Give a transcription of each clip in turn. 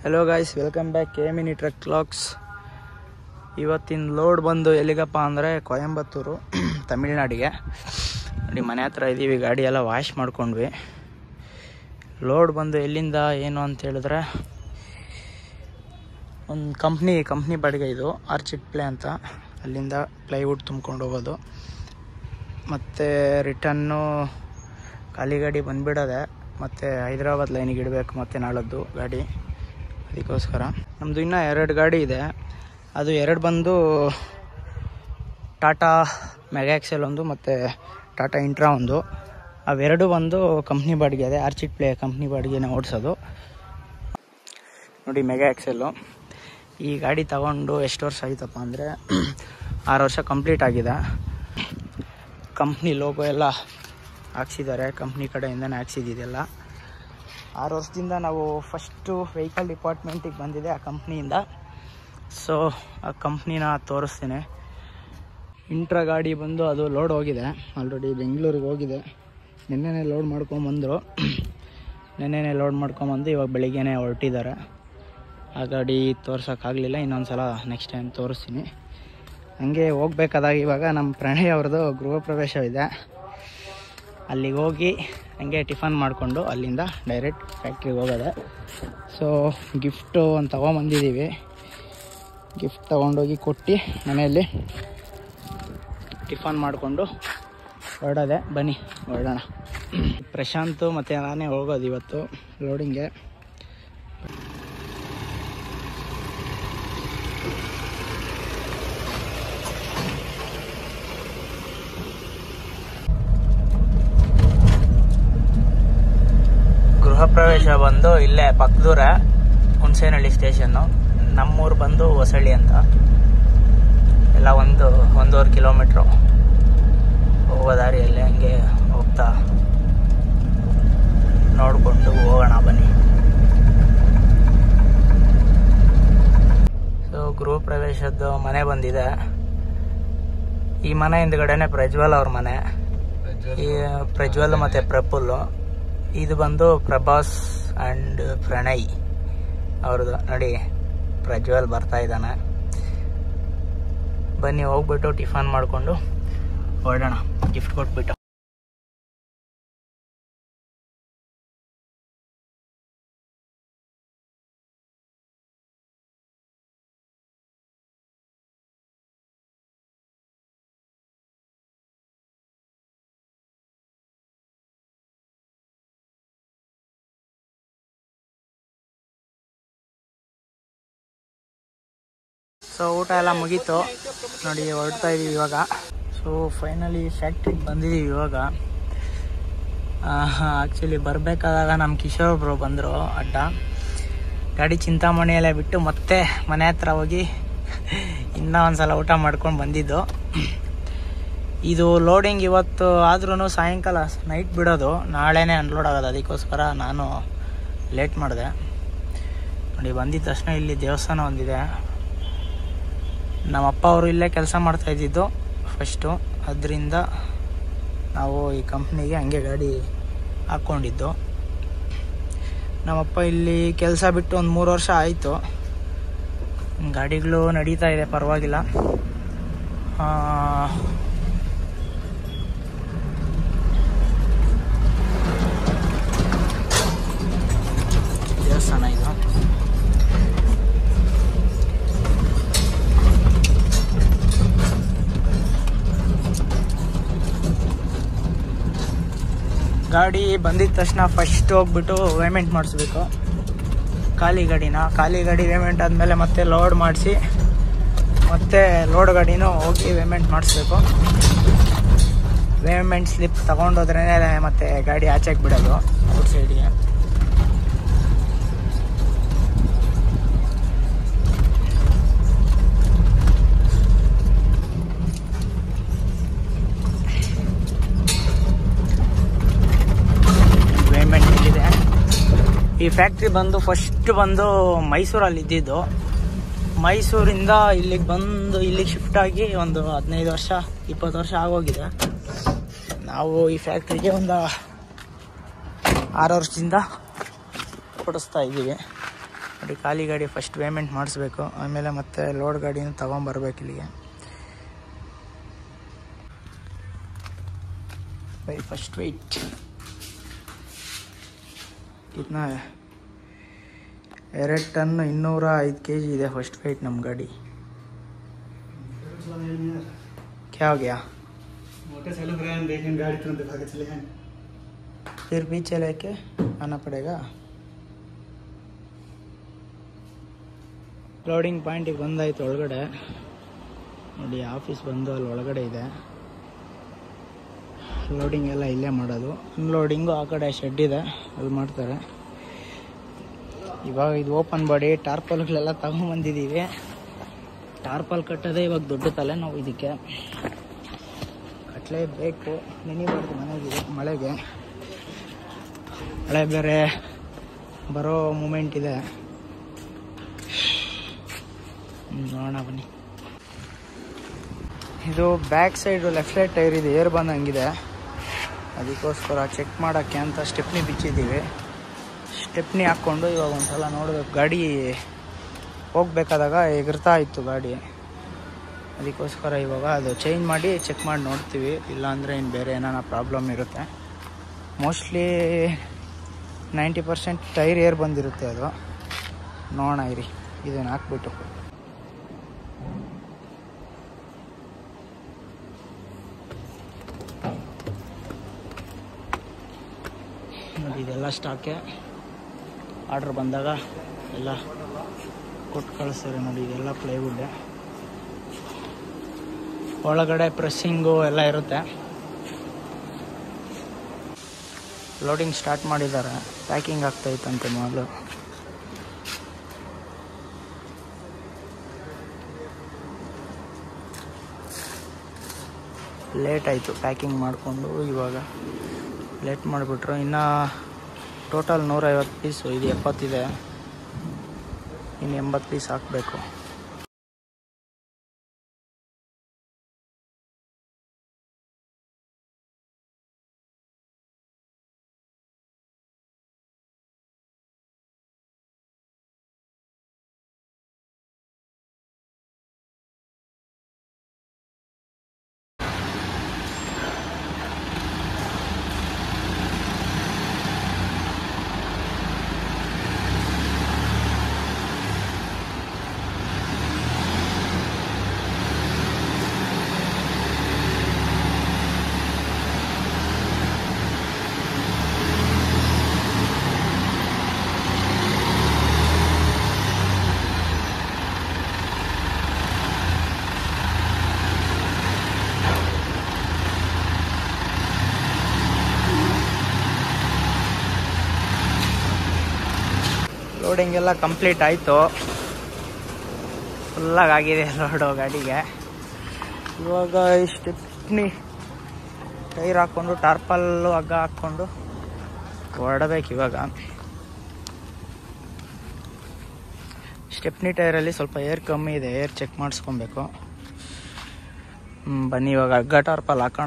Hello guys welcome back K mini truck vlogs ಇವತ್ತಿನ load ಬಂದು ಎಲ್ಲಿಗಪ್ಪ ಅಂದರೆ ಕೊಯಂಬತ್ತೂರು ತಮಿಳ್ನಾಡಿಗೆ ನೋಡಿ ಮನೆ ಹತ್ರ ಇದ್ದೀವಿ ಗಾಡಿ ಎಲ್ಲ ವಾಶ್ ಮಾಡ್ಕೊಂಡ್ವಿ ಲೋಡ್ ಬಂದು ಎಲ್ಲಿಂದ ಏನು ಅಂತ ಹೇಳಿದ್ರೆ ಒಂದು ಕಂಪ್ನಿ ಕಂಪ್ನಿ ಬಾಡಿಗೆ ಇದು ಆರ್ಚಿಡ್ ಪ್ಲೇ ಅಂತ ಅಲ್ಲಿಂದ ಪ್ಲೈವುಡ್ ತುಂಬ್ಕೊಂಡು ಹೋಗೋದು ಮತ್ತು ರಿಟನ್ನು ಖಾಲಿ ಗಾಡಿ ಬಂದುಬಿಡೋದೆ ಮತ್ತು ಹೈದ್ರಾಬಾದ್ ಲೈನಿಗೆ ಇಡಬೇಕು ಮತ್ತು ನಾಳದ್ದು ಗಾಡಿ ಅದಕ್ಕೋಸ್ಕರ ನಮ್ಮದು ಇನ್ನೂ ಎರಡು ಗಾಡಿ ಇದೆ ಅದು ಎರಡು ಬಂದು ಟಾಟಾ ಮೆಗಾ ಎಕ್ಸೆಲ್ ಒಂದು ಮತ್ತು ಟಾಟಾ ಇಂಟ್ರಾ ಒಂದು ಅವೆರಡು ಬಂದು ಕಂಪ್ನಿ ಬಾಡಿಗೆ ಇದೆ ಆರ್ಚಿಡ್ ಪ್ಲೇ ಕಂಪ್ನಿ ಬಾಡಿಗೆನ ಓಡಿಸೋದು ನೋಡಿ ಮೆಗಾ ಎಕ್ಸೆಲ್ಲು ಈ ಗಾಡಿ ತಗೊಂಡು ಎಷ್ಟು ವರ್ಷ ಆಯ್ತಪ್ಪ ಅಂದರೆ ಆರು ವರ್ಷ ಕಂಪ್ಲೀಟ್ ಆಗಿದೆ ಕಂಪ್ನಿ ಲೋಗೋ ಎಲ್ಲ ಹಾಕ್ಸಿದ್ದಾರೆ ಕಂಪ್ನಿ ಕಡೆಯಿಂದನೇ ಹಾಕ್ಸಿದ್ದಿದೆಲ್ಲ ಆರು ವರ್ಷದಿಂದ ನಾವು ಫಸ್ಟು ವೆಹಿಕಲ್ ಡಿಪಾರ್ಟ್ಮೆಂಟಿಗೆ ಬಂದಿದೆ ಆ ಕಂಪ್ನಿಯಿಂದ ಸೊ ಆ ಕಂಪ್ನಿನ ತೋರಿಸ್ತೀನಿ ಇಂಟ್ರಾ ಗಾಡಿ ಬಂದು ಅದು ಲೋಡ್ ಹೋಗಿದೆ ಆಲ್ರೆಡಿ ಬೆಂಗಳೂರಿಗೆ ಹೋಗಿದೆ ನಿನ್ನೆನೇ ಲೋಡ್ ಮಾಡ್ಕೊಂಬಂದರು ನಿನ್ನೆನೇ ಲೋಡ್ ಮಾಡ್ಕೊಂಬಂದು ಇವಾಗ ಬೆಳಿಗ್ಗೆನೇ ಹೊರಟಿದ್ದಾರೆ ಆ ಗಾಡಿ ತೋರ್ಸೋಕ್ಕಾಗಲಿಲ್ಲ ಇನ್ನೊಂದು ಸಲ ನೆಕ್ಸ್ಟ್ ಟೈಮ್ ತೋರಿಸ್ತೀನಿ ಹಂಗೆ ಹೋಗ್ಬೇಕಾದಾಗ ಇವಾಗ ನಮ್ಮ ಪ್ರಣಯ್ ಅವ್ರದ್ದು ಗೃಹ ಪ್ರವೇಶವಿದೆ ಅಲ್ಲಿಗೆ ಹೋಗಿ ಹಂಗೆ ಟಿಫನ್ ಮಾಡಿಕೊಂಡು ಅಲ್ಲಿಂದ ಡೈರೆಕ್ಟ್ ಫ್ಯಾಕ್ಟ್ರಿಗೆ ಹೋಗೋದೆ ಸೊ ಗಿಫ್ಟು ಒಂದು ತೊಗೊಂಬಂದಿದ್ದೀವಿ ಗಿಫ್ಟ್ ತೊಗೊಂಡೋಗಿ ಕೊಟ್ಟು ಮನೆಯಲ್ಲಿ ಟಿಫನ್ ಮಾಡಿಕೊಂಡು ಹೊರಡೋದೆ ಬನ್ನಿ ಹೊರಡೋಣ ಪ್ರಶಾಂತು ಮತ್ತು ನಾನೇ ಹೋಗೋದು ಇವತ್ತು ಲೋಡಿಂಗ್ಗೆ ಗೃಹ ಪ್ರವೇಶ ಬಂದು ಇಲ್ಲೇ ಪಕ್ಕದೂರ ಹುಣಸೇನಹಳ್ಳಿ ಸ್ಟೇಷನ್ನು ನಮ್ಮೂರು ಬಂದು ಹೊಸಳ್ಳಿ ಅಂತ ಎಲ್ಲ ಒಂದು ಒಂದೂವರೆ ಕಿಲೋಮೀಟ್ರು ಹೋಗೋ ದಾರಿಯಲ್ಲಿ ಹಂಗೆ ಹೋಗ್ತಾ ನೋಡಿಕೊಂಡು ಹೋಗೋಣ ಬನ್ನಿ ಸೊ ಗೃಹ ಪ್ರವೇಶದ್ದು ಮನೆ ಬಂದಿದೆ ಈ ಮನೆ ಹಿಂದ್ಗಡೆನೆ ಪ್ರಜ್ವಲ್ ಅವ್ರ ಮನೆ ಈ ಪ್ರಜ್ವಲ್ ಮತ್ತೆ ಪ್ರಫುಲ್ಲು ಇದು ಬಂದು ಪ್ರಭಾಸ್ ಆ್ಯಂಡ್ ಪ್ರಣಯ್ ಅವ್ರದ್ದು ನೋಡಿ ಪ್ರಜ್ವಲ್ ಬರ್ತಾ ಇದ್ದಾನೆ ಬನ್ನಿ ಹೋಗ್ಬಿಟ್ಟು ಟಿಫನ್ ಮಾಡಿಕೊಂಡು ಹೊರಡೋಣ ಗಿಫ್ಟ್ ಕೊಟ್ಬಿಟ್ಟು ಸೊ ಊಟ ಎಲ್ಲ ಮುಗೀತು ನೋಡಿ ಹೊರಡ್ತಾ ಇದೀವಿ ಇವಾಗ ಸೊ ಫೈನಲಿ ಫ್ಯಾಕ್ಟ್ರಿಗೆ ಬಂದಿದ್ದೀವಿ ಇವಾಗ ಆ್ಯಕ್ಚುಲಿ ಬರಬೇಕಾದಾಗ ನಮ್ಮ ಕಿಶೋರ್ ಬ್ರೋ ಬಂದರು ಅಡ್ಡ ಗಾಡಿ ಚಿಂತಾಮಣಿಯಲ್ಲೇ ಬಿಟ್ಟು ಮತ್ತೆ ಮನೆ ಹತ್ರ ಹೋಗಿ ಇನ್ನೂ ಒಂದು ಸಲ ಊಟ ಮಾಡ್ಕೊಂಡು ಬಂದಿದ್ದು ಇದು ಲೋಡಿಂಗ್ ಇವತ್ತು ಆದ್ರೂ ಸಾಯಂಕಾಲ ನೈಟ್ ಬಿಡೋದು ನಾಳೆನೇ ಅನ್ಲೋಡ್ ಆಗೋದು ಅದಕ್ಕೋಸ್ಕರ ನಾನು ಲೇಟ್ ಮಾಡಿದೆ ನೋಡಿ ಬಂದಿದ್ದ ತಕ್ಷಣ ಇಲ್ಲಿ ದೇವಸ್ಥಾನ ಒಂದಿದೆ ನಮ್ಮ ಅಪ್ಪ ಅವರು ಇಲ್ಲೇ ಕೆಲಸ ಮಾಡ್ತಾ ಇದ್ದಿದ್ದು ಫಸ್ಟು ಅದರಿಂದ ನಾವು ಈ ಕಂಪ್ನಿಗೆ ಹಂಗೆ ಗಾಡಿ ಹಾಕ್ಕೊಂಡಿದ್ದು ನಮ್ಮಪ್ಪ ಇಲ್ಲಿ ಕೆಲಸ ಬಿಟ್ಟು ಒಂದು ಮೂರು ವರ್ಷ ಆಯಿತು ಗಾಡಿಗಳು ನಡೀತಾ ಇದೆ ಪರವಾಗಿಲ್ಲ ಆ, ದೇವಸ್ಥಾನ ಇದು ಗಾಡಿ ಬಂದಿದ ತಕ್ಷಣ ಫಸ್ಟ್ ಹೋಗ್ಬಿಟ್ಟು ಪೇಮೆಂಟ್ ಮಾಡಿಸ್ಬೇಕು ಖಾಲಿ ಗಾಡಿನ ಖಾಲಿ ಗಾಡಿ ಪೇಮೆಂಟ್ ಆದಮೇಲೆ ಮತ್ತೆ ಲೋಡ್ ಮಾಡಿಸಿ ಮತ್ತೆ ಲೋಡ್ ಗಾಡಿನೂ ಹೋಗಿ ಪೇಮೆಂಟ್ ಮಾಡಿಸ್ಬೇಕು ಪೇಮೆಂಟ್ ಸ್ಲಿಪ್ ತಗೊಂಡೋದ್ರೇ ಮತ್ತೆ ಗಾಡಿ ಆಚೆಗೆ ಬಿಡೋದು ಔಟ್ ಸೈಡ್ಗೆ ಪೇಮೆಂಟ್ ಇಲ್ಲಿದೆ ಈ ಫ್ಯಾಕ್ಟ್ರಿ ಬಂದು ಫಸ್ಟ್ ಬಂದು ಮೈಸೂರಲ್ಲಿ ಇದ್ದಿದ್ದು ಮೈಸೂರಿಂದ ಇಲ್ಲಿಗೆ ಬಂದು ಇಲ್ಲಿಗೆ ಶಿಫ್ಟ್ ಆಗಿ ಒಂದು ಹದಿನೈದು ವರ್ಷ ಇಪ್ಪತ್ತು ವರ್ಷ ಆಗೋಗಿದೆ ನಾವು ಈ ಫ್ಯಾಕ್ಟ್ರಿಗೆ ಒಂದು ಆರು ವರ್ಷದಿಂದ ಕೊಡಿಸ್ತಾ ಇದ್ದೀವಿ ನೋಡಿ ಖಾಲಿ ಗಾಡಿ ಫಸ್ಟ್ ಪೇಮೆಂಟ್ ಮಾಡಿಸ್ಬೇಕು ಆಮೇಲೆ ಮತ್ತೆ ಲೋಡ್ ಗಾಡಿನ ತೊಗೊಂಬರ್ಬೇಕು ಇಲ್ಲಿಗೆ ಬೈ ಫಸ್ಟ್ ವೆಯ್ಟ್ ಇದನ್ನ ಎರಡು ಟನ್ ಇನ್ನೂರ ಐದು ಕೆ ಜಿ ಇದೆ ಫಸ್ಟ್ ವೆಯ್ಟ್ ನಮ್ಮ ಗಾಡಿ क्या हो गया मोटे चालू कराए देखें गाड़ी तुरंत भागे चले हैं फिर पीछे लेके आना पड़ेगा ಲೋಡಿಂಗ್ ಪಾಯಿಂಟಿಗೆ ಬಂದಾಯ್ತು ಒಳಗಡೆ ನೋಡಿ ಆಫೀಸ್ ಬಂದು ಅಲ್ಲಿ ಒಳಗಡೆ ಇದೆ ಲೋಡಿಂಗ್ ಎಲ್ಲ ಇಲ್ಲೇ ಮಾಡೋದು ಅನ್ಲೋಡಿಂಗು ಆ ಕಡೆ ಶೆಡ್ ಇದೆ ಅಲ್ಲಿ ಮಾಡ್ತಾರೆ ಇವಾಗ ಇದು ಓಪನ್ ಬಾಡಿ ಟಾರ್ಪಲ್ಗಳೆಲ್ಲ ತಗೊಂಬಂದಿದ್ದೀವಿ ಟಾರ್ಪಲ್ ಕಟ್ಟೋದೇ ಇವಾಗ ದೊಡ್ಡ ತಲೆ ನಾವು ಇದಕ್ಕೆ ಕಟ್ಟಲೇಬೇಕು ನೆನಿಬಾರ್ದು ಮನೆಗೆ ಮಳೆಗೆ ಮಳೆ ಬೇರೆ ಬರೋ ಮೂಮೆಂಟ್ ಇದೆ ಹ್ಮ್, ನೋಡೋಣ ಬನ್ನಿ ಇದು back side left side tyre ಇದೆ ಏರ್ ಬಂದಂಗಿದೆ ಅದಕ್ಕೋಸ್ಕರ ಚೆಕ್ ಮಾಡೋಕ್ಕೆ ಅಂತ ಸ್ಟೆಪ್ನಿ ಬಿಚ್ಚಿದ್ದೀವಿ ಸ್ಟೆಪ್ನಿ ಹಾಕ್ಕೊಂಡು ಇವಾಗ ಒಂದ್ಸಲ ನೋಡಬೇಕು ಗಾಡಿ ಹೋಗ್ಬೇಕಾದಾಗ ಎಗರ್ತಾ ಇತ್ತು ಗಾಡಿ ಅದಕ್ಕೋಸ್ಕರ ಇವಾಗ ಅದು ಚೇಂಜ್ ಮಾಡಿ ಚೆಕ್ ಮಾಡಿ ನೋಡ್ತೀವಿ ಇಲ್ಲಾಂದರೆ ಇನ್ನು ಬೇರೆ ಏನಾರ ಪ್ರಾಬ್ಲಮ್ ಇರುತ್ತೆ mostly ninety percent tyre air ಬಂದಿರುತ್ತೆ ಅದು ನೋಡೋಣ ಇರಿ ಇದನ್ನು ಹಾಕ್ಬಿಟ್ಟು ನೋಡಿ ಇದೆಲ್ಲ ಸ್ಟಾಕೆ ಆರ್ಡ್ರ್ ಬಂದಾಗ ಎಲ್ಲ ಕೊಟ್ಟು ಕಳಿಸ್ತಾರೆ ನೋಡಿ ಇದೆಲ್ಲ ಪ್ಲೈವುಡ್ ಒಳಗಡೆ ಪ್ರೆಸ್ಸಿಂಗು ಎಲ್ಲ ಇರುತ್ತೆ ಲೋಡಿಂಗ್ ಸ್ಟಾರ್ಟ್ ಮಾಡಿದ್ದಾರೆ ಪ್ಯಾಕಿಂಗ್ ಆಗ್ತಾಯಿತ್ತಂತೆ ಮೊದಲು ಲೇಟ್ ಆಯಿತು ಪ್ಯಾಕಿಂಗ್ ಮಾಡಿಕೊಂಡು ಇವಾಗ ಲೇಟ್ ಮಾಡಿಬಿಟ್ರು ಇನ್ನು ಟೋಟಲ್ ನೂರೈವತ್ತು ಪೀಸು ಇದು ಎಪ್ಪತ್ತಿದೆ ಇನ್ನು ಎಂಬತ್ತು ಪೀಸ್ ಹಾಕಬೇಕು ಲೋಡಿಂಗ್ ಎಲ್ಲ ಕಂಪ್ಲೀಟ್ ಆಯಿತು ಫುಲ್ಲಾಗಿ ಆಗಿದೆ ಲೋಡು ಗಾಡಿಗೆ ಇವಾಗ ಸ್ಟೆಪ್ನಿ ಟೈರ್ ಹಾಕ್ಕೊಂಡು ಟಾರ್ಪಲ್ಲು ಹಗ್ಗ ಹಾಕ್ಕೊಂಡು ಹೊರಡಬೇಕು ಇವಾಗ ಸ್ಟೆಪ್ನಿ ಟೈರಲ್ಲಿ ಸ್ವಲ್ಪ ಏರ್ ಕಮ್ಮಿ ಇದೆ ಏರ್ ಚೆಕ್ ಮಾಡಿಸ್ಕೊಬೇಕು ಹ್ಮ್, ಬನ್ನಿ ಇವಾಗ ಹಗ್ಗ ಟಾರ್ಪಲ್ ಹಾಕೋಣ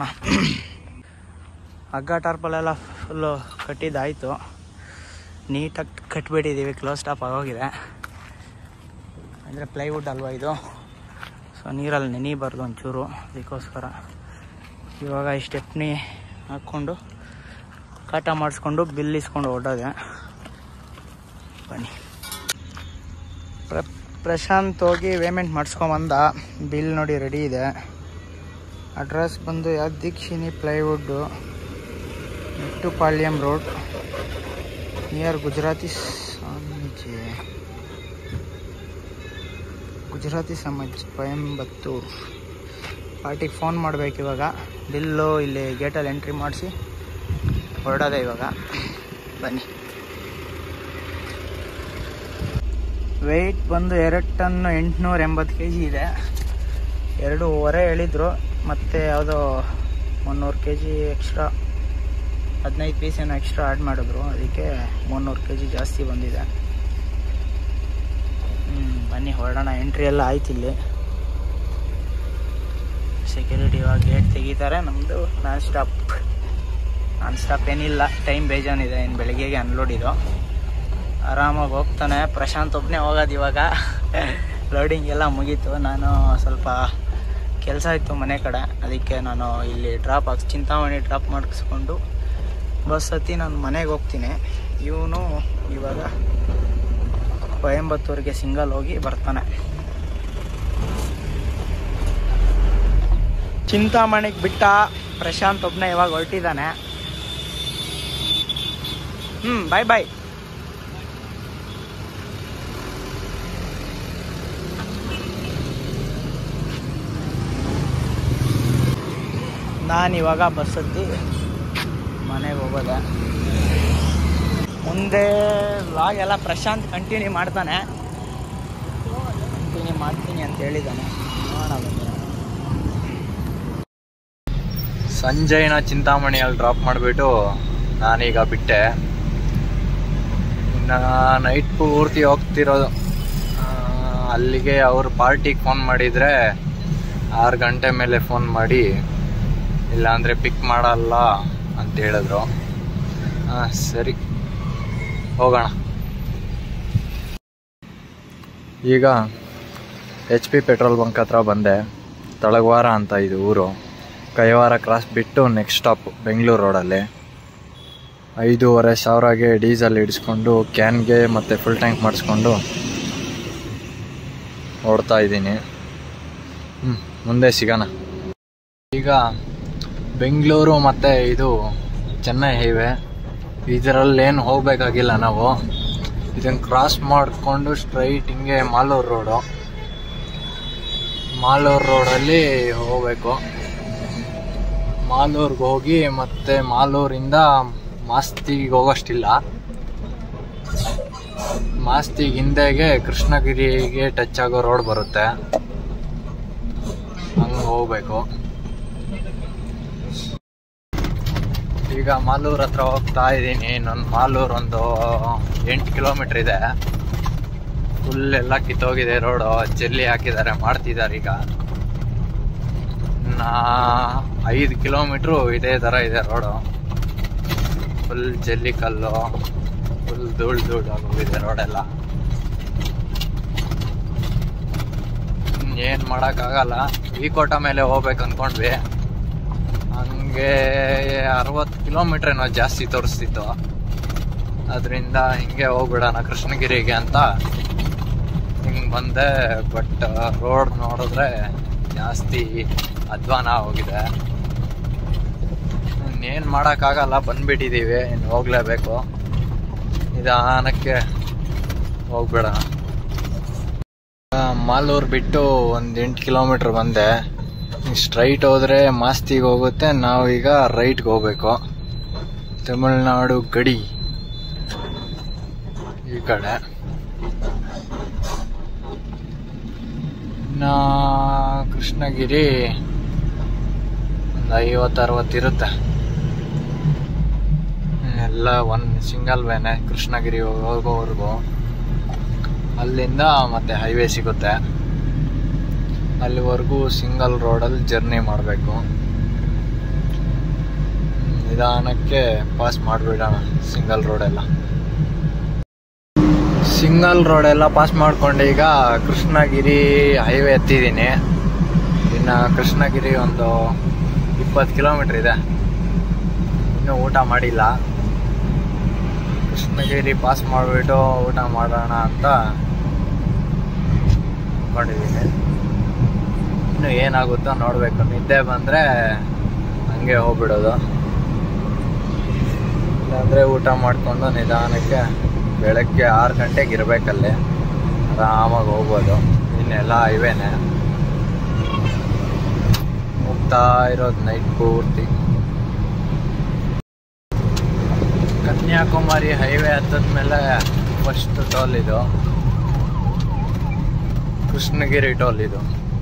ಹಗ್ಗ ಟಾರ್ಪಲ್ ಎಲ್ಲ ಫುಲ್ಲು ಕಟ್ಟಿದ್ದಾಯಿತು ನೀಟಾಗಿ ಕಟ್ಬಿಟ್ಟಿದ್ದೀವಿ ಕ್ಲೋಸ್ ಸ್ಟಾಪ್ ಆಗೋಗಿದೆ ಅಂದರೆ ಪ್ಲೈವುಡ್ ಅಲ್ವಾ ಇದು ಸೊ ನೀರಲ್ಲಿ ನೆನಿಬಾರ್ದು ಒಂಚೂರು ಅದಕ್ಕೋಸ್ಕರ ಇವಾಗ ಈ ಸ್ಟೆಪ್ನಿ ಹಾಕ್ಕೊಂಡು ಕಾಟ ಮಾಡಿಸ್ಕೊಂಡು ಬಿಲ್ ಇಸ್ಕೊಂಡು ಹೊರಡೋದೆ ಬನ್ನಿ ಪ್ರ ಪ್ರಶಾಂತ್ ಹೋಗಿ ಪೇಮೆಂಟ್ ಮಾಡಿಸ್ಕೊಂಬಂದ ಬಿಲ್ ನೋಡಿ ರೆಡಿ ಇದೆ ಅಡ್ರೆಸ್ ಬಂದು ಯಾದೀಕ್ಷಿಣಿ plywood Mettupalayam road near Gujarati Swamiji Gujarati Samaj Coimbatore ಪಾರ್ಟಿಗೆ ಫೋನ್ ಮಾಡ್ಬೇಕು ಇವಾಗ ಬಿಲ್ಲು ಇಲ್ಲಿ ಗೇಟಲ್ಲಿ ಎಂಟ್ರಿ ಮಾಡಿಸಿ ಹೊರಡೋದೆ ಇವಾಗ ಬನ್ನಿ ವೆಯ್ಟ್ ಬಂದು ಎರಡು ಟನ್ ಎಂಟುನೂರ ಎಂಬತ್ತು ಕೆ ಜಿ ಇದೆ ಎರಡೂವರೆ ಹೇಳಿದ್ರು ಮತ್ತು ಯಾವುದೋ ಮುನ್ನೂರು ಕೆ ಜಿ ಎಕ್ಸ್ಟ್ರಾ ಹದಿನೈದು ಪೀಸ್ ಏನೋ ಎಕ್ಸ್ಟ್ರಾ ಆ್ಯಡ್ ಮಾಡಿದ್ರು ಅದಕ್ಕೆ ಮುನ್ನೂರು ಕೆ ಜಿ ಜಾಸ್ತಿ ಬಂದಿದೆ ಹ್ಞೂ ಬನ್ನಿ ಹೊರಡೋಣ ಎಂಟ್ರಿ ಎಲ್ಲ ಆಯ್ತು ಇಲ್ಲಿ ಸೆಕ್ಯೂರಿಟಿ ಇವಾಗ ಗೇಟ್ ತೆಗಿತಾರೆ ನಮ್ಮದು ನಾನ್ ಸ್ಟಾಪ್ ನಾನ್ ಸ್ಟಾಪ್ ಏನಿಲ್ಲ ಟೈಮ್ ಬೇಜಾನಿದೆ ಇನ್ನು ಬೆಳಿಗ್ಗೆಗೆ ಅನ್ಲೋಡ್ ಇದು ಆರಾಮಾಗಿ ಹೋಗ್ತಾನೆ ಪ್ರಶಾಂತ್ ಒಬ್ಬನೇ ಹೋಗೋದು ಇವಾಗ ಲೋಡಿಂಗ್ ಎಲ್ಲ ಮುಗೀತು ನಾನು ಸ್ವಲ್ಪ ಕೆಲಸ ಇತ್ತು ಮನೆ ಕಡೆ ಅದಕ್ಕೆ ನಾನು ಇಲ್ಲಿ ಡ್ರಾಪ್ ಹಾಕ್ಸ್ ಚಿಂತಾಮಣಿ ಡ್ರಾಪ್ ಮಾಡಿಸ್ಕೊಂಡು ಬಸ್ ಹತ್ತಿ ನಾನು ಮನೆಗೆ ಹೋಗ್ತೀನಿ ಇವನು ಇವಾಗ ಕೊಯಂಬತ್ತೂರಿಗೆ ಸಿಂಗಲ್ ಹೋಗಿ ಬರ್ತಾನೆ ಚಿಂತಾಮಣಿಗೆ ಬಿಟ್ಟ ಪ್ರಶಾಂತ್ ಒಬ್ಬನೇ ಇವಾಗ ಹೊರಟಿದ್ದಾನೆ ಹ್ಞೂ ಬಾಯ್ ಬಾಯ್ ನಾನಿವಾಗ ಬಸ್ ಹತ್ತಿ ಮನೆಗೆ ಹೋಗೋದೆ ಮುಂದೆ ವ್ಲಾಗ್ ಎಲ್ಲ ಪ್ರಶಾಂತ್ ಕಂಟಿನ್ಯೂ ಮಾಡ್ತಾನೆ ಕಂಟಿನ್ಯೂ ಮಾಡ್ತೀನಿ ಅಂತ ಹೇಳಿದ್ದಾನೆ ನೋಡೋಣ ಬನ್ನಿ. ಸಂಜೆನ ಚಿಂತಾಮಣಿಯಲ್ಲಿ ಡ್ರಾಪ್ ಮಾಡಿಬಿಟ್ಟು ನಾನೀಗ ಬಿಟ್ಟೆ ಇನ್ನು ನೈಟ್ ಪೂರ್ತಿ ಹೋಗ್ತಿರೋದು ಆ, ಅಲ್ಲಿಗೆ ಅವ್ರು ಪಾರ್ಟಿಗೆ ಫೋನ್ ಮಾಡಿದರೆ ಆರು ಗಂಟೆ ಮೇಲೆ ಫೋನ್ ಮಾಡಿ ಇಲ್ಲಾಂದರೆ ಪಿಕ್ ಮಾಡಲ್ಲ ಅಂತ ಹೇಳಿದ್ರು ಹಾಂ ಸರಿ ಹೋಗೋಣ ಈಗ ಎಚ್ ಪಿ ಪೆಟ್ರೋಲ್ ಬಂಕ್ ಹತ್ರ ಬಂದೆ ತಳಗವಾರ ಅಂತ ಇದು ಊರು ಕೈವಾರ ಕ್ರಾಸ್ ಬಿಟ್ಟು ನೆಕ್ಸ್ಟ್ ಸ್ಟಾಪ್ ಬೆಂಗಳೂರು ರೋಡಲ್ಲಿ ಐದೂವರೆ ಸಾವಿರಗೆ ಡೀಸೆಲ್ ಇಡಿಸ್ಕೊಂಡು ಕ್ಯಾನ್ಗೆ ಮತ್ತು ಫುಲ್ ಟ್ಯಾಂಕ್ ಮಾಡಿಸ್ಕೊಂಡು ಓಡ್ತಾ ಇದ್ದೀನಿ ಹ್ಞೂ ಮುಂದೆ ಸಿಗೋಣ ಈಗ ಬೆಂಗಳೂರು ಮತ್ತು ಇದು ಚೆನ್ನೈ ಹೈವೇ ಇದರಲ್ಲೇನು ಹೋಗಬೇಕಾಗಿಲ್ಲ ನಾವು ಇದನ್ನು ಕ್ರಾಸ್ ಮಾಡಿಕೊಂಡು ಸ್ಟ್ರೈಟ್ ಹಿಂಗೆ ಮಾಲೂರು ರೋಡು ಮಾಲೂರು ರೋಡಲ್ಲಿ ಹೋಗಬೇಕು ಮಾಲೂರ್ಗೆ ಹೋಗಿ ಮತ್ತೆ ಮಾಲೂರಿಂದ ಮಾಸ್ತಿಗೆ ಹೋಗೋಷ್ಟಿಲ್ಲ ಮಾಸ್ತಿಗೆ ಹಿಂದೆಗೆ ಕೃಷ್ಣಗಿರಿಗೆ ಟಚ್ ಆಗೋ ರೋಡ್ ಬರುತ್ತೆ ಹಂಗೆ ಹೋಗ್ಬೇಕು ಈಗ ಮಾಲೂರ್ ಹತ್ರ ಹೋಗ್ತಾ ಇದ್ದೀನಿ ನನ್ನ ಮಾಲೂರ್ ಒಂದು ಎಂಟು ಕಿಲೋಮೀಟ್ರ್ ಇದೆ ಫುಲ್ ಎಲ್ಲ ಕಿತ್ತೋಗಿದೆ ರೋಡು ಜಲ್ಲಿ ಹಾಕಿದ್ದಾರೆ ಮಾಡ್ತಿದ್ದಾರೆ ಈಗ ನಾ ಐದು ಕಿಲೋಮೀಟ್ರು ಇದೇ ಥರ ಇದೆ ರೋಡು ಫುಲ್ ಜಲ್ಲಿ ಕಲ್ಲು ಫುಲ್ ಧೂಳು ಧೂಳು ಆಗೋಗಿದೆ ರೋಡೆಲ್ಲ ಏನು ಮಾಡೋಕ್ಕಾಗಲ್ಲ ಈ ಕೋಟ ಮೇಲೆ ಹೋಗ್ಬೇಕು ಅಂದ್ಕೊಂಡ್ವಿ ಹಂಗೆ ಅರವತ್ತು ಕಿಲೋಮೀಟ್ರ್ ಏನೋ ಜಾಸ್ತಿ ತೋರಿಸ್ತಿತ್ತು ಅದರಿಂದ ಹಿಂಗೆ ಹೋಗ್ಬಿಡೋಣ ಕೃಷ್ಣಗಿರಿಗೆ ಅಂತ ಹಿಂಗೆ ಬಂದೆ ಬಟ್ ರೋಡ್ ನೋಡಿದ್ರೆ ಜಾಸ್ತಿ ಅಧ್ವಾನ ಹೋಗಿದೆ ಇನ್ನೇನು ಮಾಡೋಕ್ಕಾಗಲ್ಲ ಬಂದ್ಬಿಟ್ಟಿದ್ದೀವಿ ಇನ್ನು ಹೋಗ್ಲೇಬೇಕು ನಿಧಾನಕ್ಕೆ ಹೋಗ್ಬಿಡೋಣ ಮಾಲೂರು ಬಿಟ್ಟು ಒಂದು ಎಂಟು ಕಿಲೋಮೀಟ್ರ್ ಬಂದೆ ಸ್ಟ್ರೈಟ್ ಹೋದ್ರೆ ಮಾಸ್ತಿಗೆ ಹೋಗುತ್ತೆ ನಾವೀಗ ರೈಟ್ಗೆ ಹೋಗ್ಬೇಕು ತಮಿಳ್ನಾಡು ಗಡಿ ಈ ಕಡೆ ಇನ್ನ ಕೃಷ್ಣಗಿರಿ ಒಂದು ಐವತ್ತು ಅರವತ್ತು ಇರುತ್ತೆ ಎಲ್ಲ ಒನ್ ಸಿಂಗಲ್ ವೇನೆ ಕೃಷ್ಣಗಿರಿ ಹೋಗೋವರೆಗೂ ಅಲ್ಲಿಂದ ಮತ್ತೆ ಹೈವೇ ಸಿಗುತ್ತೆ ಅಲ್ಲಿವರೆಗೂ ಸಿಂಗಲ್ ರೋಡಲ್ಲಿ ಜರ್ನಿ ಮಾಡಬೇಕು ನಿಧಾನಕ್ಕೆ ಪಾಸ್ ಮಾಡಿಬಿಡೋಣ ಸಿಂಗಲ್ ರೋಡೆಲ್ಲ ಸಿಂಗಲ್ ರೋಡೆಲ್ಲ ಪಾಸ್ ಮಾಡ್ಕೊಂಡು ಈಗ ಕೃಷ್ಣಗಿರಿ ಹೈವೇ ಎತ್ತಿದ್ದೀನಿ ಇನ್ನು ಕೃಷ್ಣಗಿರಿ ಒಂದು ಇಪ್ಪತ್ತು ಕಿಲೋಮೀಟ್ರ್ ಇದೆ ಇನ್ನೂ ಊಟ ಮಾಡಿಲ್ಲ ಕೃಷ್ಣಗಿರಿ ಪಾಸ್ ಮಾಡಿಬಿಟ್ಟು ಊಟ ಮಾಡೋಣ ಅಂತ ಅಂದ್ಕೊಂಡಿದ್ದೀನಿ ಇನ್ನು ಏನಾಗುತ್ತೋ ನೋಡಬೇಕು ನಿದ್ದೆ ಬಂದರೆ ಹಂಗೆ ಹೋಗ್ಬಿಡೋದು ಇಲ್ಲಾಂದರೆ ಊಟ ಮಾಡಿಕೊಂಡು ನಿಧಾನಕ್ಕೆ ಬೆಳಗ್ಗೆ ಆರು ಗಂಟೆಗೆ ಇರಬೇಕಲ್ಲಿ ಆರಾಮಾಗಿ ಹೋಗ್ಬೋದು ಇನ್ನೆಲ್ಲ ಹೈವೇನೆ ಹೋಗ್ತಾ ಇರೋದು ನೈಟ್ ಪೂರ್ತಿ ಕನ್ಯಾಕುಮಾರಿ ಹೈವೇ ಹತ್ತದ್ಮೇಲೆ ಫಸ್ಟ್ ಟೋಲ್ ಇದು ಕೃಷ್ಣಗಿರಿ ಟೋಲ್ ಇದು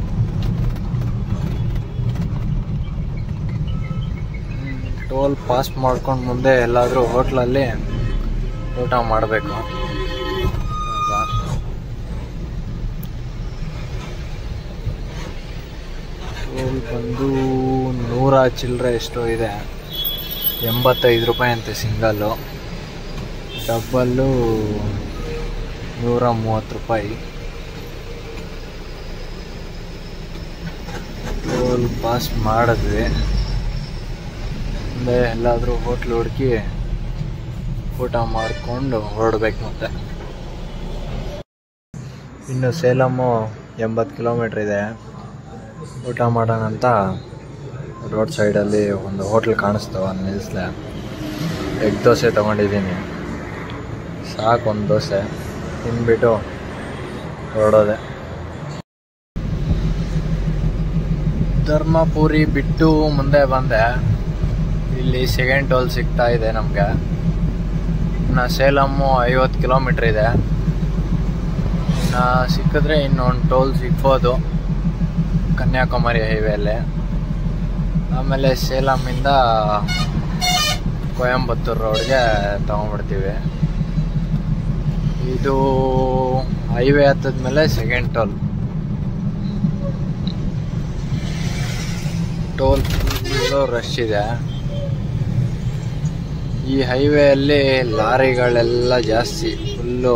ಟೋಲ್ ಪಾಸ್ ಮಾಡ್ಕೊಂಡು ಮುಂದೆ ಎಲ್ಲಾದರೂ ಹೋಟ್ಲಲ್ಲಿ ಊಟ ಮಾಡಬೇಕು ಟೋಲ್ ಬಂದು ನೂರ ಚಿಲ್ಲರೆ ಎಷ್ಟೋ ಇದೆ ಎಂಬತ್ತೈದು ರೂಪಾಯಿ ಅಂತೆ ಸಿಂಗಲ್ಲು ಡಬ್ಬಲ್ಲು ನೂರ ಮೂವತ್ತು ರೂಪಾಯಿ ಟೋಲ್ ಪಾಸ್ ಮಾಡಿದ್ವಿ ಮುಂದೆ ಎಲ್ಲಾದರೂ ಹೋಟ್ಲ್ ಹುಡುಕಿ ಊಟ ಮಾಡಿಕೊಂಡು ಹೊರಡ್ಬೇಕು ಮತ್ತೆ ಇನ್ನು ಸೇಲಮ್ಮು ಎಂಬತ್ತು ಕಿಲೋಮೀಟ್ರ್ ಇದೆ ಊಟ ಮಾಡೋಣ ಅಂತ ರೋಡ್ ಸೈಡಲ್ಲಿ ಒಂದು ಹೋಟ್ಲ್ ಕಾಣಿಸ್ತು ಅಲ್ಲಿ ನಿಲ್ಲಿಸ್ದೆ ಎಗ್ ದೋಸೆ ತೊಗೊಂಡಿದ್ದೀನಿ ಸಾಕು ಒಂದು ದೋಸೆ ತಿಂದ್ಬಿಟ್ಟು ಹೊರಡೋದೆ ಧರ್ಮಪುರಿ ಬಿಟ್ಟು ಮುಂದೆ ಬಂದೆ ಇಲ್ಲಿ ಸೆಕೆಂಡ್ ಟೋಲ್ ಸಿಗ್ತಾ ಇದೆ ನಮಗೆ ಇನ್ನು ಸೇಲಮ್ಮು ಐವತ್ತು ಕಿಲೋಮೀಟ್ರ್ ಇದೆ ಇನ್ನು ಸಿಕ್ಕಿದ್ರೆ ಇನ್ನೊಂದು ಟೋಲ್ ಸಿಗ್ಬೋದು ಕನ್ಯಾಕುಮಾರಿ ಹೈವೇಲಿ ಆಮೇಲೆ ಸೇಲಮ್ಮಿಂದ ಕೊಯಂಬತ್ತೂರು ರೋಡ್ಗೆ ತಗೊಂಡ್ಬಿಡ್ತೀವಿ ಇದು ಹೈವೇ ಹತ್ತದ್ಮೇಲೆ second toll toll full rush ಇದೆ ಈ ಹೈವೇಯಲ್ಲಿ ಲಾರಿಗಳೆಲ್ಲ ಜಾಸ್ತಿ ಫುಲ್ಲು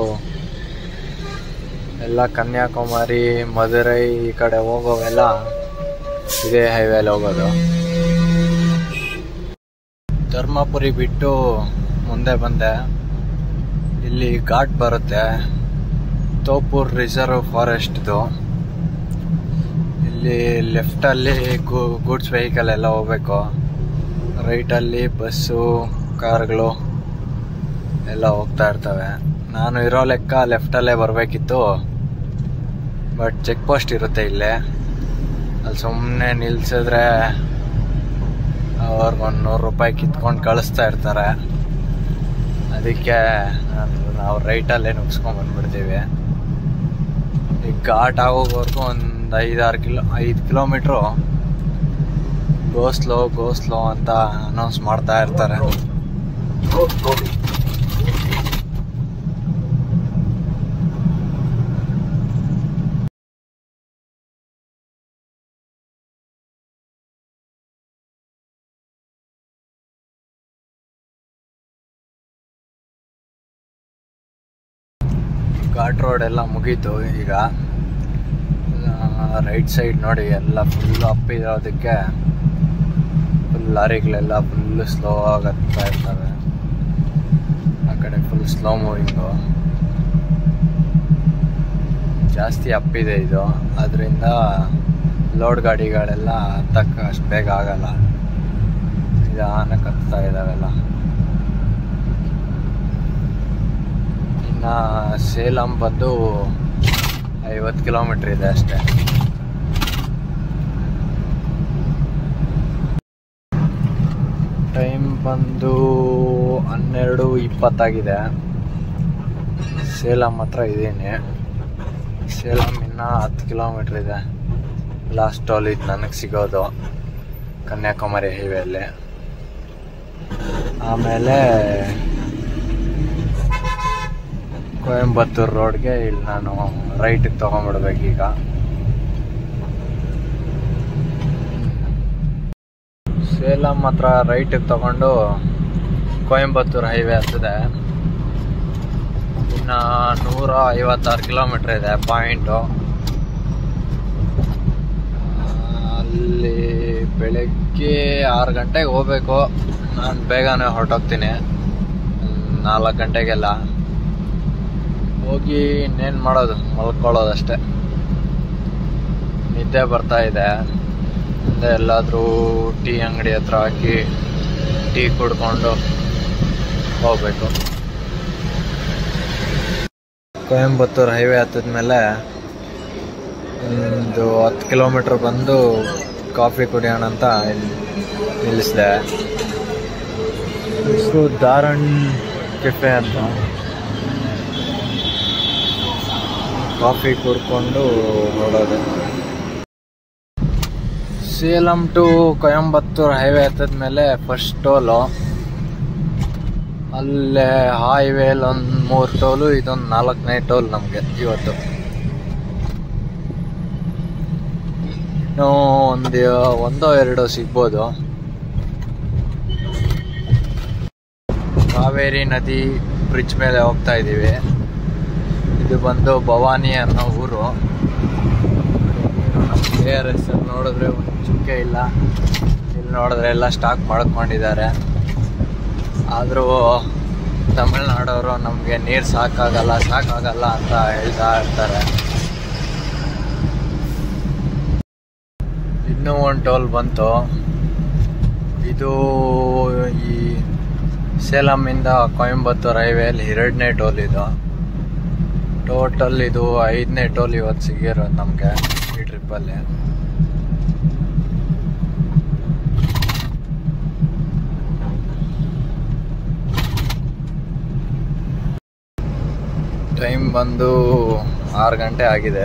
ಎಲ್ಲ ಕನ್ಯಾಕುಮಾರಿ ಮದುರೈ ಈ ಕಡೆ ಹೋಗೋವೆಲ್ಲ ಇದೇ ಹೈವೇಲಿ ಹೋಗೋದು ಧರ್ಮಪುರಿ ಬಿಟ್ಟು ಮುಂದೆ ಬಂದೆ ಇಲ್ಲಿ ಘಾಟ್ ಬರುತ್ತೆ ತೋಪೂರ್ ರಿಸರ್ವ್ ಫಾರೆಸ್ಟ್ದು ಇಲ್ಲಿ ಲೆಫ್ಟಲ್ಲಿ ಗೂಡ್ಸ್ ವೆಹಿಕಲ್ ಎಲ್ಲ ಹೋಗ್ಬೇಕು ರೈಟಲ್ಲಿ ಬಸ್ಸು ಕಾರ್ಗಳು ಎಲ್ಲ ಹೋಗ್ತಾ ಇರ್ತವೆ ನಾನು ಇರೋ ಲೆಕ್ಕ ಲೆಫ್ಟಲ್ಲೇ ಬರಬೇಕಿತ್ತು ಬಟ್ ಚೆಕ್ ಪೋಸ್ಟ್ ಇರುತ್ತೆ ಇಲ್ಲೇ ಅಲ್ಲಿ ಸುಮ್ಮನೆ ನಿಲ್ಸಿದ್ರೆ ಅವ್ರಿಗೊಂದು ನೂರು ರೂಪಾಯಿ ಕಿತ್ಕೊಂಡು ಕಳಿಸ್ತಾ ಇರ್ತಾರೆ ಅದಕ್ಕೆ ನಾನು ನಾವು ರೈಟಲ್ಲೇ ನುಗ್ಸ್ಕೊಂಡು ಬಂದ್ಬಿಡ್ತೀವಿ ಈಗ ಘಾಟ್ ಆಗೋವರೆಗೂ ಒಂದು ಐದಾರು ಕಿಲೋ ಐದು kilometre go slow go slow ಅಂತ ಅನೌನ್ಸ್ ಮಾಡ್ತಾ ಇರ್ತಾರೆ ಘಾಟ್ ರೋಡ್ ಎಲ್ಲ ಮುಗೀತು ಈಗ ರೈಟ್ ಸೈಡ್ ನೋಡಿ ಎಲ್ಲ ಫುಲ್ ಅಪ್ ಇರೋದಕ್ಕೆ ಫುಲ್ ಲಾರಿಗಳೆಲ್ಲ ಫುಲ್ ಸ್ಲೋ ಆಗತ್ತಾ ಇರ್ತವೆ ಆ ಕಡೆ ಫುಲ್ ಸ್ಲೋ ಮೂವಿಂಗು ಜಾಸ್ತಿ ಅಪ್ಪಿದೆ ಇದು ಅದರಿಂದ ಲೋಡ್ ಗಾಡಿಗಳೆಲ್ಲ ಹತ್ತಕ್ಕೆ ಅಷ್ಟು ಬೇಗ ಆಗಲ್ಲ ನಿಧಾನಕ್ಕೆ ಹತ್ತಾ ಇದ್ದಾವೆಲ್ಲ ಇನ್ನು ಸೇಲಂ ಬಂದು ಐವತ್ತು ಕಿಲೋಮೀಟ್ರ್ ಇದೆ ಅಷ್ಟೇ ಟೈಮ್ ಬಂದು ಹನ್ನೆರಡು ಇಪ್ಪತ್ತಾಗಿದೆ ಸೇಲಂ ಹತ್ರ ಇದ್ದೀನಿ ಸೇಲಂ ಇನ್ನು ಹತ್ತು ಕಿಲೋಮೀಟ್ರ್ ಇದೆ ಲಾಸ್ಟ್ ಟೋಲ್ ಇದು ನನಗೆ ಸಿಗೋದು ಕನ್ಯಾಕುಮಾರಿ ಹೈವೇಲಿ ಆಮೇಲೆ ಕೊಯಂಬತ್ತೂರು ರೋಡ್ಗೆ ಇಲ್ಲಿ ನಾನು ರೈಟಿಗೆ ತೊಗೊಂಡ್ಬಿಡ್ಬೇಕೀಗ ಸೇಲಂ ಹತ್ರ ರೈಟಿಗೆ ತಗೊಂಡು ಕೊಯಂಬತ್ತೂರು ಹೈವೇ ಹತ್ತದೆ ಇನ್ನು ನೂರ ಐವತ್ತಾರು ಕಿಲೋಮೀಟ್ರ್ ಇದೆ ಪಾಯಿಂಟು ಅಲ್ಲಿ ಬೆಳಗ್ಗೆ ಆರು ಗಂಟೆಗೆ ಹೋಗ್ಬೇಕು ನಾನು ಬೇಗನೆ ಹೊರಟೋಗ್ತೀನಿ ನಾಲ್ಕು ಗಂಟೆಗೆಲ್ಲ ಹೋಗಿ ಇನ್ನೇನು ಮಾಡೋದು ಮಲ್ಕೊಳ್ಳೋದಷ್ಟೇ ನಿದ್ದೆ ಬರ್ತಾ ಇದೆ ಮುಂದೆ ಎಲ್ಲಾದರೂ ಟೀ ಅಂಗಡಿ ಹತ್ರ ಹಾಕಿ ಟೀ ಕುಡ್ಕೊಂಡು ಹೋಗ್ಬೇಕು ಕೊಯಂಬತ್ತೂರು ಹೈವೇ ಹತ್ತಿದ್ಮೇಲೆ ಒಂದು ಹತ್ತು ಕಿಲೋಮೀಟ್ರ್ ಬಂದು ಕಾಫಿ ಕುಡಿಯೋಣ ಅಂತ ಇಲ್ಲಿ ನಿಲ್ಲಿಸಿದೆ ಹೆಸರು ದಾರಣ್ ಕೆಫೆ ಅಂತ ಕಾಫಿ ಕುಡ್ಕೊಂಡು ಹೊರಡೋದು ಸೇಲಂ ಟು ಕೊಯಂಬತ್ತೂರು ಹೈವೇ ಹತ್ತದ್ಮೇಲೆ ಫಸ್ಟ್ ಟೋಲು ಅಲ್ಲೇ ಹೈವೇಲಿ ಒಂದು ಮೂರು ಟೋಲು ಇದೊಂದು ನಾಲ್ಕನೇ ಟೋಲ್ ನಮಗೆ ಇವತ್ತು ಇನ್ನೂ ಒಂದು ಒಂದೋ ಎರಡೋ ಸಿಗ್ಬೋದು ಕಾವೇರಿ ನದಿ ಬ್ರಿಡ್ಜ್ ಮೇಲೆ ಹೋಗ್ತಾ ಇದ್ದೀವಿ ಇದು ಬಂದು ಭವಾನಿ ಅನ್ನೋ ಊರು ನಮ್ಮ ಕೆ ಆರ್ ಎಸ್ ನೋಡಿದ್ರೆ ಒಂದು ಚುಕ್ಕೆ ಇಲ್ಲ ಇಲ್ಲಿ ನೋಡಿದ್ರೆ ಎಲ್ಲ ಸ್ಟಾಕ್ ಮಾಡ್ಕೊಂಡಿದ್ದಾರೆ ಆದರೂ ತಮಿಳ್ನಾಡವರು ನಮಗೆ ನೀರು ಸಾಕಾಗಲ್ಲ ಸಾಕಾಗಲ್ಲ ಅಂತ ಹೇಳ್ತಾ ಇರ್ತಾರೆ ಇನ್ನೂ ಒಂದು ಟೋಲ್ ಬಂತು ಇದು ಈ ಸೇಲಮಿಂದ ಕೊಯಂಬತ್ತೂರು ಹೈವೇಲಿ ಎರಡನೇ ಟೋಲ್ ಇದು ಟೋಟಲ್ ಇದು ಐದನೇ ಟೋಲ್ ಇವತ್ತು ಸಿಗಿರೋದು ನಮಗೆ ಈ ಟ್ರಿಪ್ಪಲ್ಲಿ ಟೈಮ್ ಬಂದು ಆರು ಗಂಟೆ ಆಗಿದೆ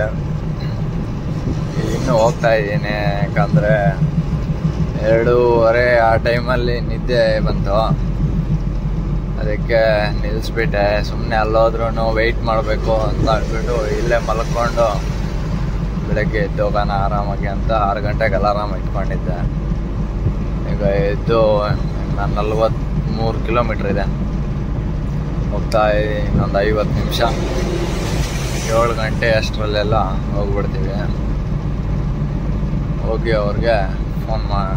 ಇನ್ನು ಹೋಗ್ತಾ ಇದ್ದೀನಿ ಯಾಕಂದರೆ ಎರಡೂವರೆ ಆ ಟೈಮಲ್ಲಿ ನಿದ್ದೆ ಬಂತು ಅದಕ್ಕೆ ನಿಲ್ಲಿಸ್ಬಿಟ್ಟೆ ಸುಮ್ಮನೆ ಅಲ್ಲೋದ್ರೂ ವೆಯ್ಟ್ ಮಾಡಬೇಕು ಅಂತ ಅಂದ್ಬಿಟ್ಟು ಇಲ್ಲೇ ಮಲ್ಕೊಂಡು ಬೆಳಗ್ಗೆ ಎದ್ದು ಹೋಗೋಣ ಆರಾಮಾಗಿ ಅಂತ ಆರು ಗಂಟೆಗೆ ಅಲಾರಾಮ್ ಇಟ್ಕೊಂಡಿದ್ದೆ ಈಗ ಎದ್ದು ನಾನು ನಲ್ವತ್ತ್ಮೂರು ಕಿಲೋಮೀಟ್ರ್ ಇದೆ ಹೋಗ್ತಾ ಇನ್ನೊಂದು ಐವತ್ತು ನಿಮಿಷ ಏಳು ಗಂಟೆ ಅಷ್ಟರಲ್ಲೆಲ್ಲ ಹೋಗ್ಬಿಡ್ತೀವಿ ಹೋಗಿ ಅವ್ರಿಗೆ ಫೋನ್ ಮಾಡೋಣ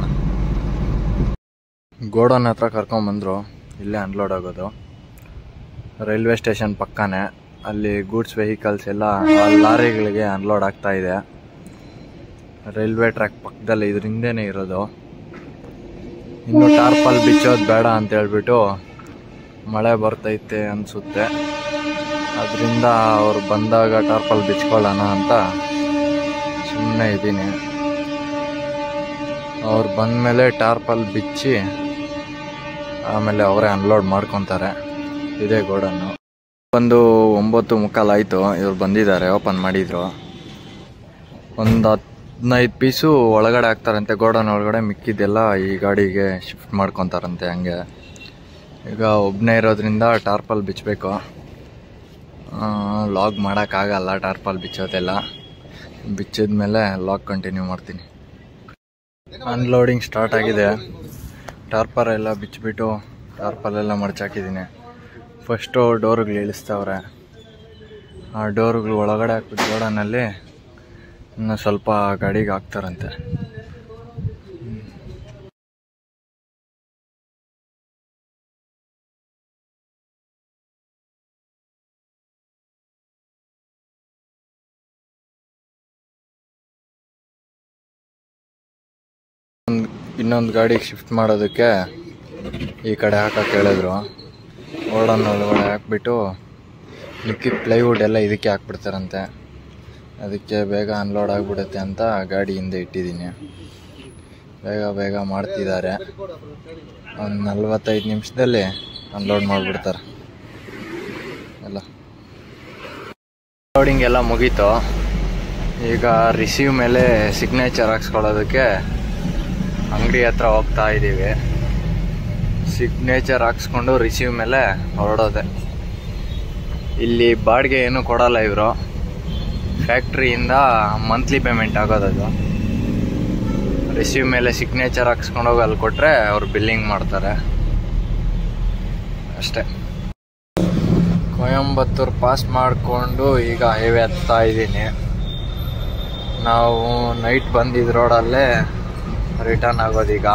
ಗೋಡೌನ್ ಹತ್ರ ಕರ್ಕೊಂಬಂದರು ಇಲ್ಲೇ ಅನ್ಲೋಡ್ ಆಗೋದು ರೈಲ್ವೆ ಸ್ಟೇಷನ್ ಪಕ್ಕನೇ ಅಲ್ಲಿ ಗೂಡ್ಸ್ ವೆಹಿಕಲ್ಸ್ ಎಲ್ಲ ಆ ಲಾರಿಗಳಿಗೆ ಅನ್ಲೋಡ್ ಆಗ್ತಾ ಇದೆ ರೈಲ್ವೆ ಟ್ರ್ಯಾಕ್ ಪಕ್ಕದಲ್ಲಿ ಇದ್ರ ಹಿಂದೆನೇ ಇರೋದು ಇನ್ನು ಟಾರ್ಪಲ್ ಬಿಚ್ಚೋದು ಬೇಡ ಅಂತ ಹೇಳ್ಬಿಟ್ಟು ಮಳೆ ಬರ್ತೈತೆ ಅನಿಸುತ್ತೆ ಅದರಿಂದ ಅವ್ರು ಬಂದಾಗ ಟಾರ್ಪಲ್ ಬಿಚ್ಕೊಳ್ಳೋಣ ಅಂತ ಸುಮ್ಮನೆ ಇದ್ದೀನಿ ಅವ್ರು ಬಂದಮೇಲೆ ಟಾರ್ಪಲ್ ಬಿಚ್ಚಿ ಆಮೇಲೆ ಅವರೇ ಅನ್ಲೋಡ್ ಮಾಡ್ಕೊತಾರೆ ಇದೇ ಗೋಡನ್ನು ಒಂದು ಒಂಬತ್ತು ಮುಕ್ಕಾಲು ಆಯಿತು ಇವ್ರು ಬಂದಿದ್ದಾರೆ ಓಪನ್ ಮಾಡಿದ್ರು ಒಂದು ಹದಿನೈದು ಪೀಸು ಒಳಗಡೆ ಹಾಕ್ತಾರಂತೆ ಗೋಡನ್ ಒಳಗಡೆ ಮಿಕ್ಕಿದ್ದೆಲ್ಲ ಈ ಗಾಡಿಗೆ ಶಿಫ್ಟ್ ಮಾಡ್ಕೊತಾರಂತೆ ಹಂಗೆ ಈಗ ಒಬ್ಬನೇ ಇರೋದ್ರಿಂದ ಟಾರ್ಪಲ್ ಬಿಚ್ಚಬೇಕು ಲಾಗ್ ಮಾಡೋಕ್ಕಾಗಲ್ಲ ಟಾರ್ಪಲ್ ಬಿಚ್ಚೋದೆಲ್ಲ ಬಿಚ್ಚಿದ್ಮೇಲೆ ಲಾಗ್ ಕಂಟಿನ್ಯೂ ಮಾಡ್ತೀನಿ ಅನ್ಲೋಡಿಂಗ್ ಸ್ಟಾರ್ಟ್ ಆಗಿದೆ ಟಾರ್ಪರ್ ಎಲ್ಲ ಬಿಚ್ಚಿಬಿಟ್ಟು ಟಾರ್ಪಲ್ ಎಲ್ಲ ಮಡಚಾಕಿದ್ದೀನಿ ಫಸ್ಟು ಡೋರ್ಗಳು ಇಳಿಸ್ತವ್ರೆ ಆ ಡೋರ್ಗಳು ಒಳಗಡೆ ಹಾಕ್ಬಿಟ್ಟು ಗೋಡನಲ್ಲಿ ಇನ್ನು ಸ್ವಲ್ಪ ಗಾಡಿಗೆ ಹಾಕ್ತಾರಂತೆ ಒಂದ್- ಇನ್ನೊಂದು ಗಾಡಿಗೆ ಶಿಫ್ಟ್ ಮಾಡೋದಕ್ಕೆ ಈ ಕಡೆ ಹಾಕಕ್ಕೆ ಹೇಳಿದ್ರು ಓಡನ್ ಒಳಗಡೆ ಹಾಕ್ಬಿಟ್ಟು ಲಿಕ್ವಿಡ್ ಪ್ಲೈವುಡ್ ಎಲ್ಲ ಇದಕ್ಕೆ ಹಾಕ್ಬಿಡ್ತಾರಂತೆ ಅದಕ್ಕೆ ಬೇಗ ಅನ್ಲೋಡ್ ಆಗಿಬಿಡುತ್ತೆ ಅಂತ ಗಾಡಿ ಹಿಂದೆ ಇಟ್ಟಿದ್ದೀನಿ ಬೇಗ ಬೇಗ ಮಾಡ್ತಿದ್ದಾರೆ ಒಂದು ನಲ್ವತ್ತೈದು ನಿಮಿಷದಲ್ಲಿ ಅನ್ಲೋಡ್ ಮಾಡಿಬಿಡ್ತಾರೆ ಎಲ್ಲ ಲೋಡಿಂಗ್ ಎಲ್ಲ ಮುಗೀತು ಈಗ ರಿಸೀವ್ ಮೇಲೆ ಸಿಗ್ನೇಚರ್ ಹಾಕ್ಸ್ಕೊಳ್ಳೋದಕ್ಕೆ ಅಂಗಡಿ ಹತ್ರ ಹೋಗ್ತಾ ಇದ್ದೀವಿ ಸಿಗ್ನೇಚರ್ ಹಾಕ್ಸ್ಕೊಂಡು ರಿಸೀವ್ ಮೇಲೆ ಹೊರಡೋದೆ ಇಲ್ಲಿ ಬಾಡಿಗೆ ಏನು ಕೊಡಲ್ಲ ಇವರು ಫ್ಯಾಕ್ಟ್ರಿಯಿಂದ ಮಂತ್ಲಿ ಪೇಮೆಂಟ್ ಆಗೋದದು ರಿಸೀವ್ ಮೇಲೆ ಸಿಗ್ನೇಚರ್ ಹಾಕ್ಸ್ಕೊಂಡು ಹೋಗಿ ಅಲ್ಲಿ ಕೊಟ್ಟರೆ ಅವ್ರು ಬಿಲ್ಲಿಂಗ್ ಮಾಡ್ತಾರೆ ಅಷ್ಟೇ ಕೊಯಂಬತ್ತೂರು ಪಾಸ್ ಮಾಡಿಕೊಂಡು ಈಗ ಹೈವೇ ಹತ್ತಾ ಇದ್ದೀನಿ ನಾವು ನೈಟ್ ಬಂದಿದ್ದ ರೋಡಲ್ಲೇ ರಿಟರ್ನ್ ಆಗೋದೀಗ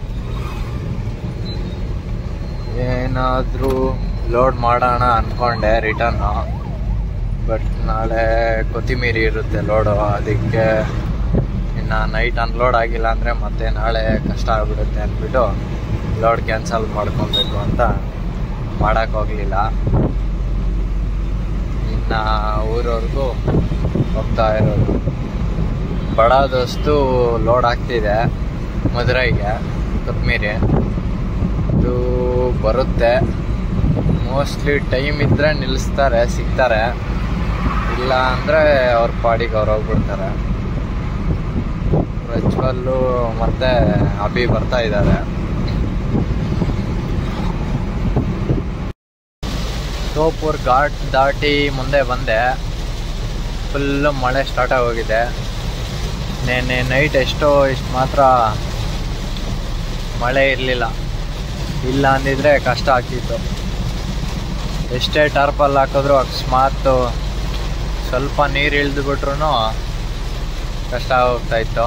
ಏನಾದರೂ ಲೋಡ್ ಮಾಡೋಣ ಅಂದ್ಕೊಂಡೆ ರಿಟರ್ನು ಬಟ್ ನಾಳೆ ಕೊತ್ತಿಮೀರಿ ಇರುತ್ತೆ ಲೋಡು ಅದಕ್ಕೆ ಇನ್ನು ನೈಟ್ ಅನ್ಲೋಡ್ ಆಗಿಲ್ಲ ಅಂದರೆ ಮತ್ತೆ ನಾಳೆ ಕಷ್ಟ ಆಗ್ಬಿಡುತ್ತೆ ಅಂದ್ಬಿಟ್ಟು ಲೋಡ್ ಕ್ಯಾನ್ಸಲ್ ಮಾಡ್ಕೊಬೇಕು ಅಂತ ಮಾಡೋಕ್ಕೆ ಹೋಗಲಿಲ್ಲ ಇನ್ನು ಊರವ್ರಿಗೂ ಹೋಗ್ತಾ ಇರೋದು ಬಡ ದೋಸ್ತು ಲೋಡ್ ಆಗ್ತಿದೆ ಮದುರೈಗೆ ಕೊತ್ಮೀರಿ ಇದು ಬರುತ್ತೆ ಮೋಸ್ಟ್ಲಿ ಟೈಮ್ ಇದ್ದರೆ ನಿಲ್ಲಿಸ್ತಾರೆ ಸಿಗ್ತಾರೆ ಇಲ್ಲ ಅಂದರೆ ಅವ್ರ ಪಾಡಿಗೆ ಅವ್ರು ಹೋಗ್ಬಿಡ್ತಾರೆ ಪ್ರಜ್ವಲ್ಲು ಮತ್ತೆ ಅಭಿ ಬರ್ತಾ ಇದ್ದಾರೆ ಸೋಪುರ್ ಘಾಟ್ ದಾಟಿ ಮುಂದೆ ಬಂದೆ ಫುಲ್ಲು ಮಳೆ ಸ್ಟಾರ್ಟ್ ಆಗೋಗಿದೆ ನೆನ್ನೆ ನೈಟ್ ಎಷ್ಟೋ ಇಷ್ಟು ಮಾತ್ರ ಮಳೆ ಇರಲಿಲ್ಲ ಇಲ್ಲ ಅಂದಿದ್ರೆ ಕಷ್ಟ ಆಗ್ತಿತ್ತು ಎಷ್ಟೇ ಟಾರ್ಪಲ್ ಹಾಕಿದ್ರು ಅಕಸ್ಮಾತ್ ಸ್ವಲ್ಪ ನೀರು ಇಳಿದು ಬಿಟ್ರು ಕಷ್ಟ ಹೋಗ್ತಾ ಇತ್ತು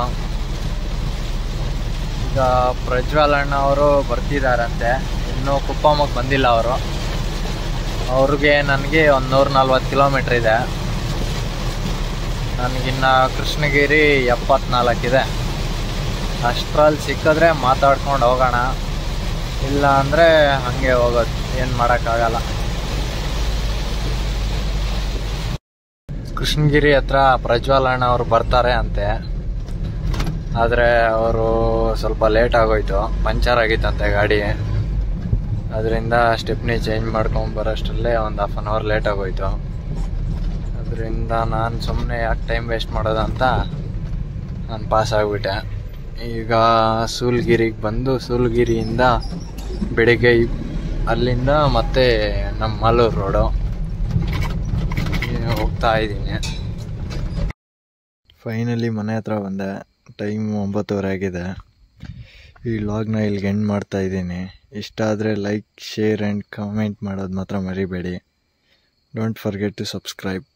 ಈಗ ಪ್ರಜ್ವಲ್ ಅಣ್ಣ ಅವರು ಬರ್ತಿದಾರಂತೆ ಇನ್ನೂ ಕುಪ್ಪಮ್ಮಕ್ಕೆ ಬಂದಿಲ್ಲ ಅವರು ಅವ್ರಿಗೆ ನನಗೆ ಒಂದು ನೂರ ನಲ್ವತ್ತು ಕಿಲೋಮೀಟ್ರ್ ಇದೆ ನನಗಿನ್ನ ಕೃಷ್ಣಗಿರಿ ಎಪ್ಪತ್ನಾಲ್ಕಿದೆ ಅಷ್ಟ್ರಲ್ಲಿ ಸಿಕ್ಕಿದ್ರೆ ಮಾತಾಡ್ಕೊಂಡು ಹೋಗೋಣ ಇಲ್ಲ ಅಂದರೆ ಹಾಗೆ ಹೋಗೋದು ಏನು ಮಾಡೋಕ್ಕಾಗಲ್ಲ ಕೃಷ್ಣಗಿರಿ ಹತ್ರ ಪ್ರಜ್ವಲ್ ಅಣ್ಣ ಅವರು ಬರ್ತಾರೆ ಅಂತೆ ಆದರೆ ಅವರು ಸ್ವಲ್ಪ ಲೇಟ್ ಆಗೋಯ್ತು ಪಂಚರ್ ಆಗಿತ್ತಂತೆ ಗಾಡಿ ಅದರಿಂದ ಸ್ಟೆಪ್ನಿ ಚೇಂಜ್ ಮಾಡ್ಕೊಂಡು ಬರೋಷ್ಟರಲ್ಲೇ ಒಂದು ಹಾಫ್ ಆನ್ ಅವರ್ ಲೇಟ್ ಆಗೋಯ್ತು ಅದರಿಂದ ನಾನು ಸುಮ್ಮನೆ ಯಾಕೆ ಟೈಮ್ ವೇಸ್ಟ್ ಮಾಡೋದು ಅಂತ ನಾನು ಪಾಸ್ ಆಗಿಬಿಟ್ಟೆ ಈಗ ಸೂಲ್ಗಿರಿಗೆ ಬಂದು ಸೂಲ್ಗಿರಿಯಿಂದ ಬೆಳಿಗ್ಗೆ ಇಪ್- ಅಲ್ಲಿಂದ ಮತ್ತೆ ನಮ್ಮ ಮಾಲೂರು ರೋಡು ಹೋಗ್ತಾ ಇದ್ದೀನಿ ಫೈನಲಿ ಮನೆ ಹತ್ರ ಬಂದೆ ಟೈಮ್ ಒಂಬತ್ತುವರೆ ಆಗಿದೆ ಈ ವ್ಲಾಗ್ನ ಇಲ್ಲಿಗೆ ಎಂಡ್ ಮಾಡ್ತಾ ಇದ್ದೀನಿ ಇಷ್ಟ ಆದರೆ ಲೈಕ್ ಶೇರ್ ಆ್ಯಂಡ್ ಕಮೆಂಟ್ ಮಾಡೋದು ಮಾತ್ರ ಮರಿಬೇಡಿ ಡೋಂಟ್ ಫರ್ಗೆಟ್ ಟು ಸಬ್ಸ್ಕ್ರೈಬ್